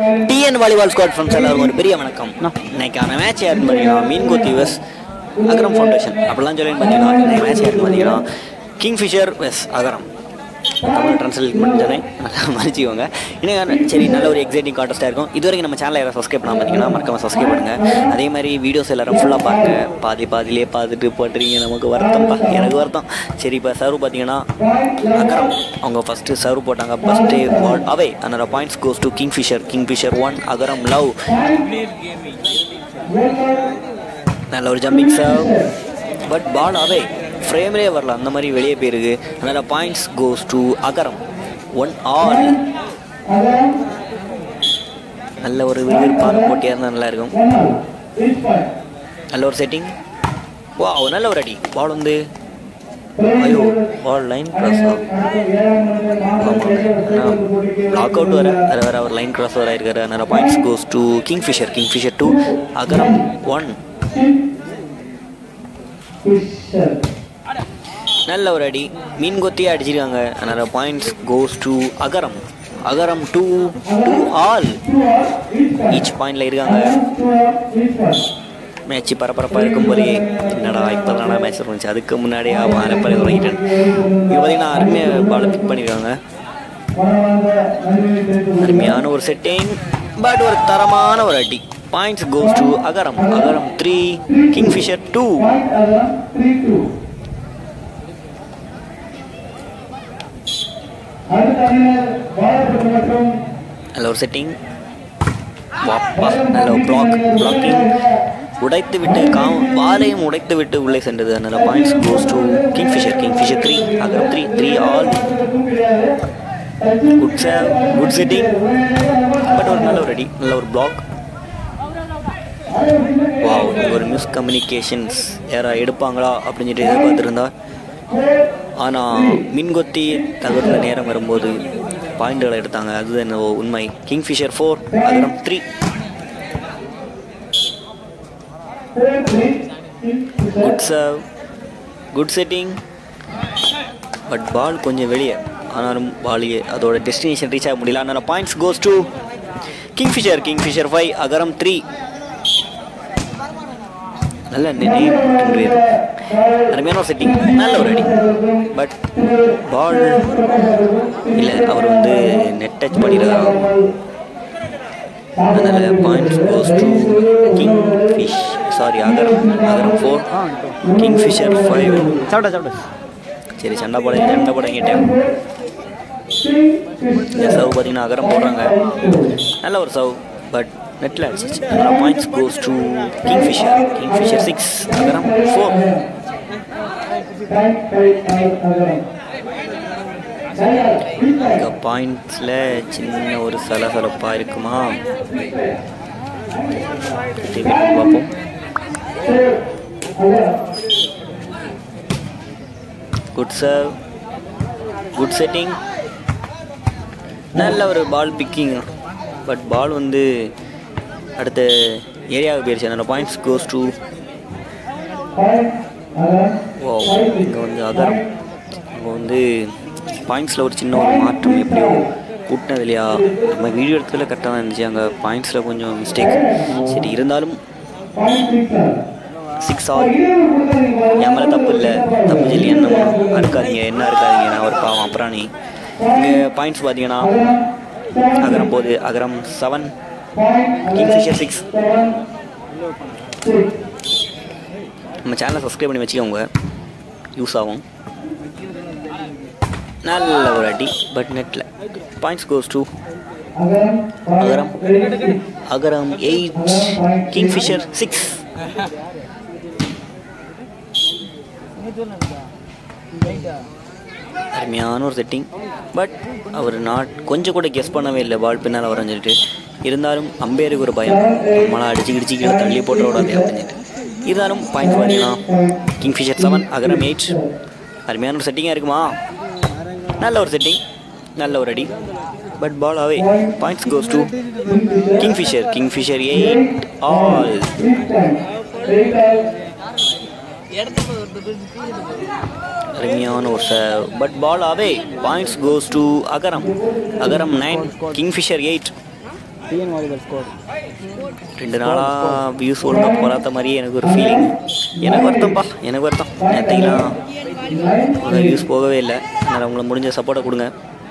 TN volleyball squad friends எல்லாருக்கும் ஒரு பெரிய வணக்கம் இன்னைக்கான மேட்ச் யாருன்னு பார்த்தீங்கன்னா மீன்கோத்தி வெஸ் அகரம் ஃபவுண்டேஷன் அப்படிலாம் சொல்லி பார்த்தீங்கன்னா இன்னைக்கு மேட்ச் யாருன்னு பார்த்தீங்கன்னா Kingfisher vs Agaram Tamil translate பண்ணிட்டேன் நல்லா மன்னிச்சிக்கோங்க இன்னும் சரி நல்ல ஒரு எக்ஸைட்டிங் கான்டெஸ்ட்டாக இருக்கும் இது வரைக்கும் நம்ம சேனலை யாரும் சப்ஸ்கிரைப் பண்ணாம பார்த்தீங்கன்னா மறக்காம சப்ஸ்கிரைப் பண்ணுங்கள் அதே மாதிரி வீடியோஸ் எல்லாரும் ஃபுல்லாக பாருங்க பாதி பாதியிலே பார்த்துட்டு போட்டுறீங்க நமக்கு வருத்தம்ப்பா எனக்கு வருத்தம் சரி இப்போ சர்வ் பார்த்தீங்கன்னா அகரம் அவங்க ஃபஸ்ட்டு சர்வ் போட்டாங்க ஃபஸ்ட்டு பால் அவை அதனோட points goes to Kingfisher Kingfisher one Agaram love நல்ல ஒரு jumping serve but ball away ஃப்ரேம்லேயே வரல அந்த மாதிரி வெளியே போயிருக்கு அதனால் points goes to Agaram one all நல்ல ஒரு விறுவிறுப்பான போட்டியாக இருந்தால் நல்லா இருக்கும் நல்ல ஒரு செட்டிங் வா நல்ல ஒரு அடி பால் வந்து ஐயோ ball line cross lock out வர வேறு வேறு அவர் லைன் கிராஸ் வர இருக்காரு அதனால் points goes to Kingfisher Kingfisher two Agaram one நல்ல ஒரு அடி மீன் கொத்தியே அடிச்சிருக்காங்க அதனால் points goes to Agaram Agaram two two all each பாயிண்டில் இருக்காங்க மேட்ச் பரபரப்பாக இருக்கும் போதே என்னடா இப்போ தானே மேட்ச் இருந்துச்சு அதுக்கு முன்னாடியே அவன் அரைப்பறை தொடங்கிட்டேன் இப்போ பார்த்தீங்கன்னா அருமையாக பாலை பிக் பண்ணியிருக்காங்க அருமையான ஒரு செட்டிங் பட் ஒரு தரமான ஒரு அடி points goes to Agaram Agaram three Kingfisher two நல்ல ஒரு செட்டிங் வாப்பா நல்ல ஒரு பிளாக் பிளாக்கிங் உடைத்து விட்டு காம் பாலையும் உடைத்து விட்டு உள்ளே சென்றது அதனால் points goes to Kingfisher Kingfisher three Agaram three three all good save good setting but ஒரு நல்ல ஒரு அடி நல்ல ஒரு பிளாக் வாவ் ஒரு மிஸ் கம்யூனிகேஷன்ஸ் யாரா எடுப்பாங்களா அப்படின்னு சொல்லிட்டு எதிர்பார்த்துருந்தா ஆனால் மின்கொத்தி தகர்ந்த நேரம் வரும்போது பாயிண்ட்களை எடுத்தாங்க அதுதான் என்ன உண்மை Kingfisher four Agaram three good serve good setting but ball கொஞ்சம் வெளியே ஆனாலும் பாலியே அதோட டெஸ்டினேஷன் ரீச் ஆக முடியல அதனால் points goes to Kingfisher Kingfisher five Agaram three நல்ல நேம் அருமையான ஒரு செட்டிங் நல்ல ஒரு அடி பட் பால் இல்லை அவர் வந்து நெட் டச் பண்ணிடுறாரு அதனால் points goes to king fish sorry Agaram Agaram four Kingfisher five சாப்பிட்டா சாப்பிட்டா சரி சண்டை போட சண்டை போட கேட்டேன் இந்த சர்வ் பார்த்தீங்கன்னா அகரம் போடுறாங்க நல்ல ஒரு சர்வ் பட் நெட்டில் அடிச்சிச்சு அதனால் points goes to Kingfisher Kingfisher six Agaram four பாயிண்ட்ஸில் சின்ன ஒரு சலசலப்பாக இருக்குமா திருப்பி பார்ப்போம் குட் சர்வ் குட் செட்டிங் நல்ல ஒரு பால் பிக்கிங் பட் பால் வந்து அடுத்த ஏரியாவுக்கு போயிடுச்சு அதனால் பாயிண்ட்ஸ் கோஸ் டு ஓ இங்கே வந்து அகரம் அங்கே வந்து பாயிண்ட்ஸில் ஒரு சின்ன ஒரு மாற்றம் எப்படியோ கூட்டினது இல்லையா நம்ம வீடியோ எடுத்ததில் கரெக்டாக தான் இருந்துச்சு அங்கே பாயிண்ட்ஸில் கொஞ்சம் மிஸ்டேக் சரி இருந்தாலும் சிக்ஸ் ஆல் என் மேலே தப்பு இல்லை தப்பு சொல்லி என்ன அறுக்காதீங்க என்ன அறுக்காதீங்க நான் ஒரு பாவம் அப்புறாணி இங்கே பாயிண்ட்ஸ் பார்த்தீங்கன்னா அகரம் போகுது Agaram seven Kingfisher six நம்ம சேனலை சப்ஸ்கிரைப் பண்ணி வச்சுக்கோங்க யூஸ் ஆகும் நல்ல ஒரு அடி பட் நெட்டில் points goes to Agaram Agaram eight Kingfisher six அருமையான ஒரு செட்டிங் பட் அவர் நாட் கொஞ்சம் கூட கெஸ் பண்ணவே இல்லை பால் பின்னால் வரேன்னு சொல்லிட்டு இருந்தாலும் அம்பேருக்கு ஒரு பயம் நம்மளை அடிச்சு கிடிச்சு கீழே தள்ளி போட்டு விடாது அப்படின்னு சொல்லிட்டு இருந்தாலும் பாயிண்ட் பார்த்தீங்கன்னா Kingfisher seven Agaram eight அருமையான ஒரு செட்டிங்காக இருக்குமா நல்ல ஒரு செட்டிங் நல்ல ஒரு அடி but ball away points goes to Kingfisher Kingfisher eight all அருமையான ஒரு serve but ball away points goes to Agaram Agaram nine Kingfisher eight TN volleyball score ரெண்டு நாளாக வியூஸ் ஒழுங்காக போகாத மாதிரியே எனக்கு ஒரு ஃபீலிங் எனக்கு வருத்தம்ப்பா எனக்கு வருத்தம் நேற்றுக்கெல்லாம் ஒழுங்காக வியூஸ் போகவே இல்லை அதனால் உங்களை முடிஞ்ச சப்போர்ட்டை கொடுங்க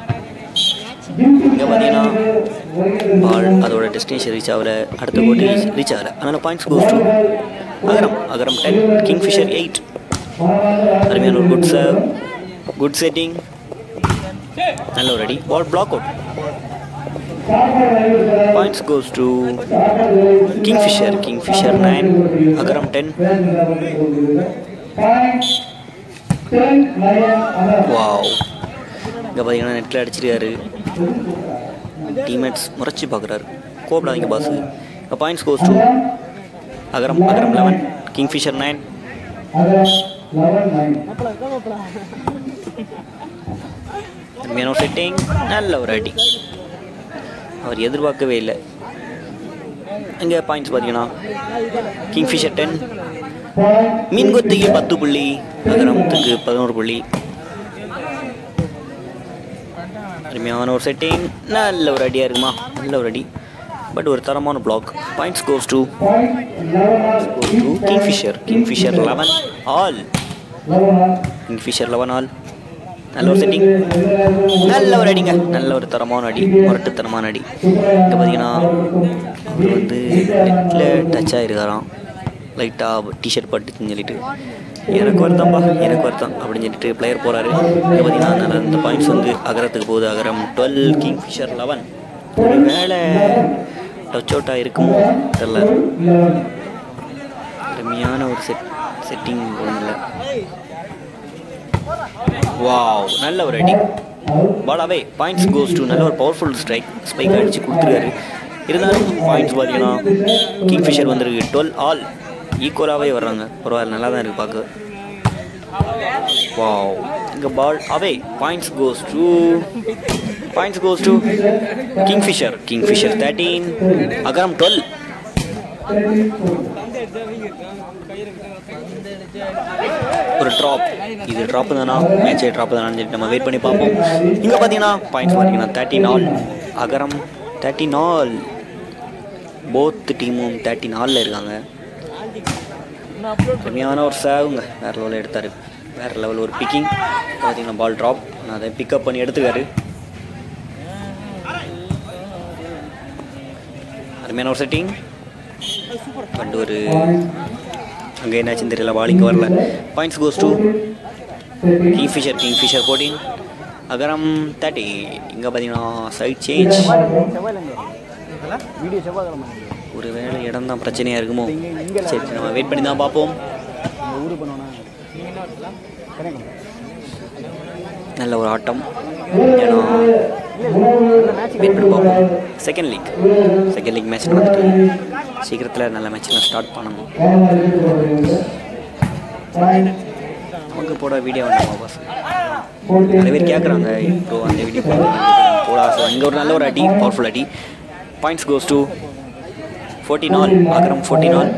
இங்கே பார்த்தீங்கன்னா பால் அதோட டெஸ்டினேஷன் ரீச் ஆகல அடுத்த போட்டி ரீச் ஆகல அதனால் points goes to Agaram Akaram ten Kingfisher eight அருமையான ஒரு குட் சர்வ் குட் செட்டிங் நல்ல ஒரு அடி ball block out points goes to Kingfisher Kingfisher nine Akaram ten wow இங்கே பார்த்தீங்கன்னா நெட்டில் அடிச்சிருக்காரு டீம்மேட்ஸ் முறைச்சி பார்க்குறாரு கோபடாதீங்க பாஸ் இப்போ points goes to Agaram Akaram eleven Kingfisher nine அருமையான ஒரு செட்டிங் நல்ல ஒரு அடி அவர் எதிர்பார்க்கவே இல்லை இங்கே பாயிண்ட்ஸ் பார்த்தீங்கன்னா கிங்ஃபிஷர் டென் மீன்கொத்திக்கு பத்து புள்ளி அகரமுத்துக்கு பதினோரு புள்ளி அருமையான ஒரு செட்டிங் நல்ல ஒரு அடியாக இருக்குமா நல்ல ஒரு அடி பட் ஒரு தரமான block points goes to to Kingfisher Kingfisher eleven all Kingfisher eleven all நல்ல ஒரு செட்டிங் நல்ல ஒரு அடிங்க நல்ல ஒரு தரமான அடி முரட்டுத்தனமான அடி இங்கே பார்த்தீங்கன்னா அவர் வந்து நெட்டில் டச் ஆகிருக்காராம் லைட்டாக டிஷர்ட் பட்டுச்சுன்னு சொல்லிட்டு எனக்கு வருத்தம்பா எனக்கு வருத்தம் அப்படின்னு சொல்லிட்டு பிளேயர் போகிறாரு இங்கே பார்த்தீங்கன்னா நல்ல அந்த பாயிண்ட்ஸ் வந்து அகரத்துக்கு போகுது Agaram twelve Kingfisher eleven ஒரு வேலை டச் அவுட் ஆகிருக்குமோ தெரில அருமையான ஒரு செட் செட்டிங் ஒன்றில் வாவ் நல்ல ஒரு அடி பால் அவே பாயிண்ட்ஸ் கோஸ் டு நல்ல ஒரு பவர்ஃபுல் ஸ்ட்ரைக் ஸ்பைக் அடித்து கொடுத்துருக்காரு இருந்தாலும் பாயிண்ட்ஸ் பார்த்தீங்கன்னா கிங் ஃபிஷர் வந்திருக்கு டுவெல் ஆல் ஈக்குவலாகவே வர்றாங்க பரவாயில்ல நல்லா தான் இருக்குது பார்க்க வாவ் இங்கே ball away points goes to points goes to Kingfisher Kingfisher thirteen Agaram twelve ஒரு ட்ராப் இது ட்ராப் தானா மேட்சே ட்ராப் தானான்னு சொல்லிட்டு நம்ம வெயிட் பண்ணி பார்ப்போம் இங்கே பார்த்தீங்கன்னா பாயிண்ட்ஸ் பார்த்தீங்கன்னா தேர்ட்டி நாள் அகரம் தேர்ட்டி நாள் போத் டீமும் தேர்ட்டி நாலில் இருக்காங்க கம்மியான ஒரு சேவுங்க வேறு லெவலில் எடுத்தார் வேறு லெவல் ஒரு பிக்கிங் பார்த்தீங்கன்னா பால் ட்ராப் நான் அதை பிக்கப் பண்ணி எடுத்துக்காரு அருமையான ஒரு செட்டிங் பண்டு ஒரு அங்கே என்னாச்சுன்னு தெரியல பால் இங்கே வரல points goes to Kingfisher Kingfisher fourteen Agaram thirty இங்கே பார்த்தீங்கன்னா சைட் சேஞ்ச் வீடியோ செவ்வாய்க்கிழமை ஒரு வேளை இடம் தான் பிரச்சனையாக இருக்குமோ சரி நம்ம வெயிட் பண்ணி தான் பார்ப்போம் இந்த ஊரு பண்ணுவோன்னா கிடைக்கும் நல்ல ஒரு ஆட்டம் ஏன்னா வெயிட் பண்ணி பார்ப்போம் second league second league match நடந்துட்டு சீக்கிரத்தில் நல்ல மேட்ச்லாம் ஸ்டார்ட் பண்ணணும் நமக்கு போட வீடியோ வேண்டாமா பாஸ் நிறைய பேர் கேட்குறாங்க இப்போ அந்த வீடியோ போட ஆசை இங்கே ஒரு நல்ல ஒரு அடி பவர்ஃபுல் அடி பாயிண்ட்ஸ் கோஸ் டு ஃபோர்ட்டி நாள் அகரம் ஃபோர்ட்டி நாள்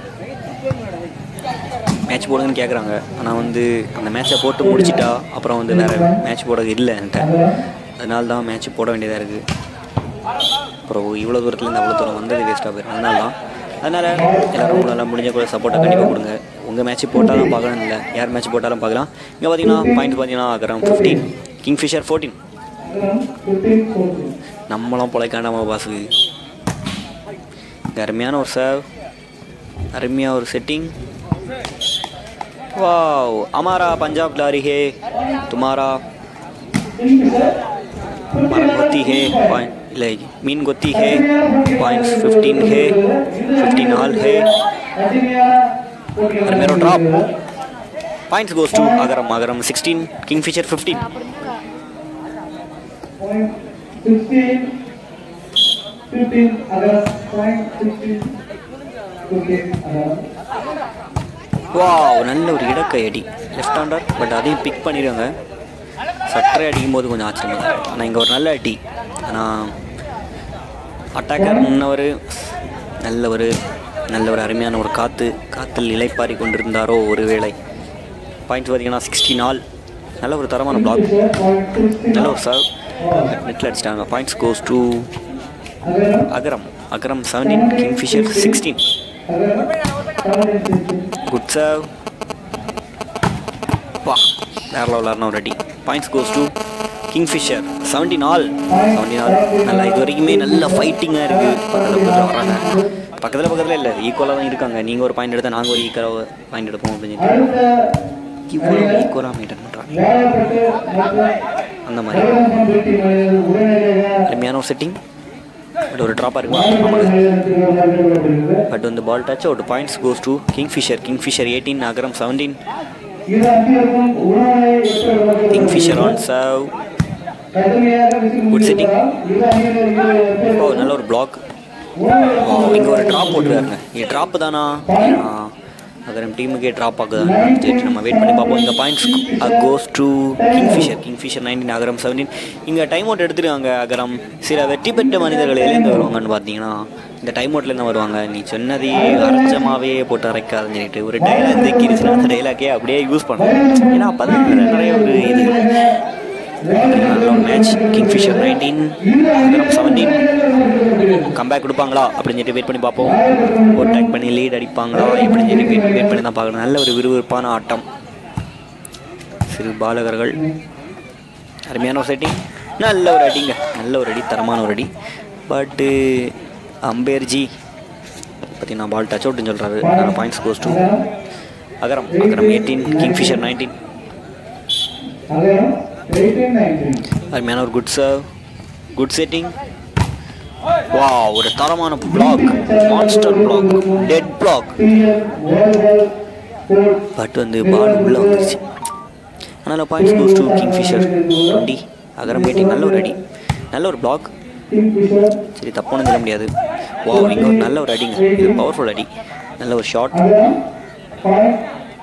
மேட்ச் போடுங்கன்னு கேட்குறாங்க ஆனால் வந்து அந்த மேட்ச்சை போட்டு முடிச்சிட்டா அப்புறம் வந்து வேறு மேட்ச் போட இல்லை என்கிட்ட அதனால தான் மேட்ச் போட வேண்டியதாக இருக்குது அப்புறம் இவ்வளோ தூரத்துலேருந்து அவ்வளோ தூரம் வந்தது வேஸ்ட்டாக போயிடும் அதனால தான் அதனால் எல்லோரும் உங்களால் முடிஞ்ச கூட சப்போர்ட்டை கண்டிப்பாக கொடுங்க உங்கள் மேட்ச் போட்டாலும் பார்க்கணும் இல்லை யார் மேட்ச் போட்டாலும் பார்க்கலாம் இங்கே பார்த்தீங்கன்னா பாயிண்ட் பார்த்தீங்கன்னா Agaram fifteen Kingfisher fourteen நம்மளாம் பொழைக்காண்டாம பாஸுக்கு இங்க அருமையான ஒரு சர்வ் அருமையாக ஒரு செட்டிங் वाओ हमारा पंजाब खिलाड़ी है तुम्हारा गोती है पॉइंट ले मीन गोती है पॉइंट्स फिफ्टीन है फिफ्टीन ऑल है और मेरा drop points goes to Agaram Agaram sixteen Kingfisher fifteen Sixteen, fifteen, August, point sixteen, fifteen, August. Wow நல்ல ஒரு இடக்கை அடி லெஃப்ட் ஹேண்டர் பட் அதையும் பிக் பண்ணிடுவாங்க சட்டரை அடிக்கும் போது கொஞ்சம் ஆச்சரியமாக தான் இருக்கு. ஆனால் இங்கே ஒரு நல்ல அடி ஆனால் அட்டாக்கர் முன்னவர் நல்ல ஒரு நல்ல ஒரு அருமையான ஒரு காற்று காற்றில் இலைப்பாரி கொண்டிருந்தாரோ ஒரு வேளை பாயிண்ட்ஸ் பார்த்தீங்கன்னா சிக்ஸ்டி நாள் நல்ல ஒரு தரமான பிளாக் நல்ல ஒரு சர்வ் நெட்டில் அடிச்சிட்டாங்க points goes to Agaram. Agaram Agaram seventeen Kingfisher sixteen Agaram. Seventeen sixteen. Good serve வா வேற லெவலான ஒரு அடி points goes to Kingfisher seventeen all seventeen all நல்லா இது வரைக்குமே நல்ல ஃபைட்டிங்காக இருக்குது பக்கத்தில் பக்கத்தில் வராங்க பக்கத்தில் பக்கத்தில் இல்லை ஈக்குவலாக தான் இருக்காங்க நீங்கள் ஒரு பாயிண்ட் எடுத்தால் நாங்கள் ஒரு ஈக்குவலாக பாயிண்ட் எடுப்போம் அப்படின்னு சொல்லிட்டு அடுத்த ஈக்குவலாக ஈக்குவலாக மெயின்டைன் பண்ணுறாங்க விளையாடப்பட்டு மற்றும் அந்த மாதிரி நகரம் வெற்றி மனிதர் உடனடியாக அருமையான ஒரு செட்டிங் பட் ஒரு ட்ராப்பாக இருக்கும் மாநில ஆமாங்க மனிதருக்கு வழங்கப்படுகிறது பட் வந்து ball touch out points goes to Kingfisher Kingfisher eighteen Agaram seventeen இரு அணிகளுக்கும் உணவை ஏற்ற வழங்கப்படுகிறது. கிங்ஃபிஷர் ஆன் சர்வ் கடுமையாக விசில் Good setting. முடிந்ததால் இரு அணியினர் இரு ஏற்ற ஓ நல்ல ஒரு பிளாக் உணவை இங்கே ஒரு ட்ராப் போட்டுருக்காருங்க இது ட்ராப் தானா அகரம் டீமுக்கே ட்ராப் ஆகுதான்னு சரி நம்ம வெயிட் பண்ணி பார்ப்போம் இந்த points goes to Kingfisher Kingfisher nineteen Agaram seventeen இங்கே டைம் அவுட் எடுத்துருக்காங்க அகரம் சில வெற்றி பெற்ற மனிதர்கள் எதுலேருந்து வருவாங்கன்னு பார்த்தீங்கன்னா இந்த டைம் அவுட்லேருந்து வருவாங்க நீ சொன்னதையே அரைச்சமாகவே போட்டு அரைக்காதுன்னு சொல்லிட்டு ஒரு டைலாக் தைக்கிருச்சுன்னா அந்த டைலாக்கே அப்படியே யூஸ் பண்ணலாம் ஏன்னா அப்போ தான் நிறைய ஒரு இது நல்ல ஒரு match Kingfisher nineteen Agaram seventeen comeback கொடுப்பாங்களா அப்படின்னு சொல்லிட்டு வெயிட் பண்ணி பார்ப்போம் ஒரு டேக் பண்ணி லீட் அடிப்பாங்களா எப்படின்னு சொல்லி வெயிட் வெயிட் பண்ணி தான் பார்க்கணும் நல்ல ஒரு விறுவிறுப்பான ஆட்டம் சிறு பாலகர்கள் அருமையான ஒரு செட்டிங் நல்ல ஒரு அடிங்க நல்ல ஒரு அடி தரமான ஒரு அடி பட்டு அம்பேர்ஜி பார்த்தீங்கன்னா பால் டச் அவுட்னு சொல்கிறாரு நல்ல points goes to Agaram Agaram eighteen Kingfisher nineteen Agaram 18 19 அருமையான ஒரு குட் சர்வ் குட் செட்டிங் வா ஒரு தரமான block monster block dead block PL volleyball court but வந்து பால் உள்ளே வந்துருச்சு அதனால் points goes to Kingfisher twenty Agaram meeting நல்ல ஒரு அடி நல்ல ஒரு பிளாக் கிங்ஃபிஷர் சரி தப்புன்னு சொல்ல முடியாது வா இங்கே ஒரு நல்ல ஒரு அடிங்க இது பவர்ஃபுல் அடி நல்ல ஒரு ஷாட் அகரம் பாயிண்ட்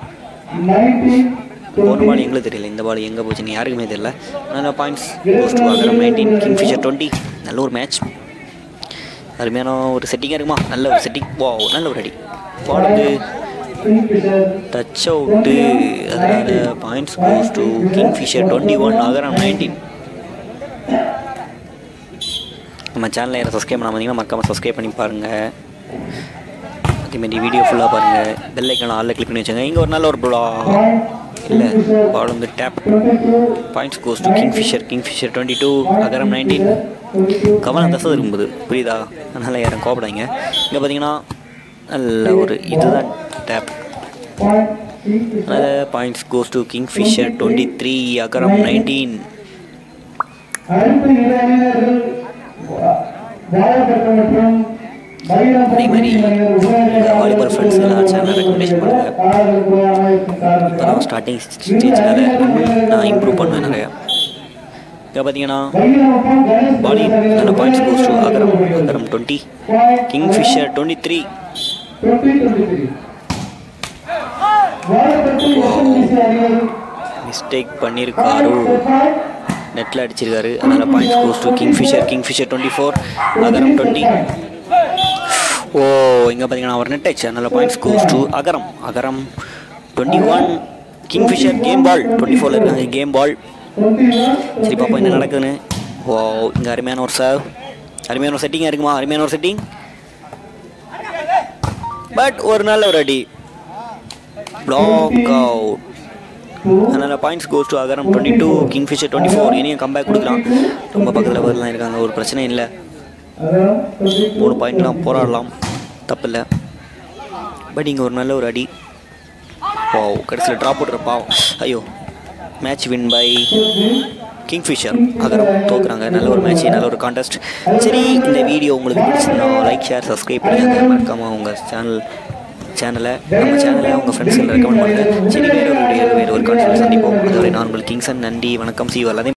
19 போன பால் எங்களுக்கு தெரியல இந்த பால் எங்கே போச்சுன்னு யாருக்குமே தெரியல அதனால் points goes to Agaram nineteen Kingfisher twenty நல்ல ஒரு மேட்ச் அருமையான ஒரு செட்டிங்காக இருக்குமா நல்ல ஒரு செட்டிங் வா நல்ல ஒரு அடி பால் வந்து கிங்ஃபிஷர் டச் அவுட்டு அதனால points goes to Kingfisher twenty one Agaram nineteen நம்ம சேனலை யாரும் சப்ஸ்கிரைப் பண்ணாம இருந்தீங்கன்னா மறக்காமல் சப்ஸ்கிரைப் பண்ணி பாருங்கள் அதேமாரி வீடியோ ஃபுல்லாக பாருங்கள் பெல் ஐக்கான ஆளில் கிளிக் பண்ணி வச்சுங்க இங்கே ஒரு நல்ல ஒரு ப்ளா இல்லை பால் வந்து tap 22 points goes to Kingfisher Kingfisher twenty two Agaram nineteen கவனம் தசை இருக்கும்போது புரியுதா அதனால் யாரும் கோபடாங்க இங்கே பார்த்தீங்கன்னா நல்ல ஒரு இதுதான் டேப் பாயிண்ட் கிங்ஃபிஷர் அதனால் points goes to Kingfisher twenty three Agaram nineteen அடுத்த இரு அணியினர்கள் வாழப்பட்ட மற்றும் அதே மாதிரி உங்கள் வாலிபால் ஃப்ரெண்ட்ஸ் எல்லாம் சேனல் ரெக்கமெண்டேஷன் பண்ணுங்கள் இப்போ தான் ஸ்டார்டிங் ஸ்டேஜ்னால நான் இம்ப்ரூவ் பண்ணுவேன் நிறையா இங்கே பார்த்தீங்கன்னா பாலி நல்ல points goes to Agaram Agaram twenty Kingfisher twenty three mistake பண்ணியிருக்காரு நெட்டில் அடிச்சிருக்காரு அதனால் points goes to Kingfisher Kingfisher twenty four Agaram twenty ஓ இங்கே பார்த்தீங்கன்னா ஒரு நெட் ஆச்சு அதனால் points goes to Agaram Agaram twenty one Kingfisher game ball twenty ஃபோரில் இருக்காங்க கேம் பால் சரி பாப்பா என்ன நடக்குதுன்னு ஓ இங்கே அருமையான ஒரு சர்வ் அருமையான ஒரு செட்டிங்காக இருக்குமா அருமையான ஒரு செட்டிங் பட் ஒரு நல்ல ஒரு அடி பிளாக் அவுட் அதனால் points goes to Agaram twenty two Kingfisher twenty four இனியும் கம்பேக் கொடுக்கலாம் ரொம்ப பக்கத்தில் வரலாம் இருக்காங்க ஒரு பிரச்சனை இல்லை மூணு பாயிண்ட்லாம் போராடலாம் தப்பில்லை பட் இங்கே ஒரு நல்ல ஒரு அடி ஓ கடைசியில் ட்ராப் போட்டுற பாவம் ஐயோ match win by Kingfisher Agaram தோக்குறாங்க நல்ல ஒரு மேட்ச் நல்ல ஒரு கான்டெஸ்ட் சரி இந்த வீடியோ உங்களுக்கு பிடிச்சிருந்தா லைக் ஷேர் சப்ஸ்கிரைப் பண்ணுங்க மறக்காமல் உங்கள் சேனல் சேனலை நம்ம சேனலை உங்கள் ஃப்ரெண்ட்ஸில் ரெக்கமெண்ட் பண்ணுங்கள் சரி வேற ஒரு வீடியோ வேறு ஒரு கான்டெஸ்ட் சந்திப்போம் அதுவரை நான் உங்கள் கிங்சன் நன்றி வணக்கம் சி வரலாதே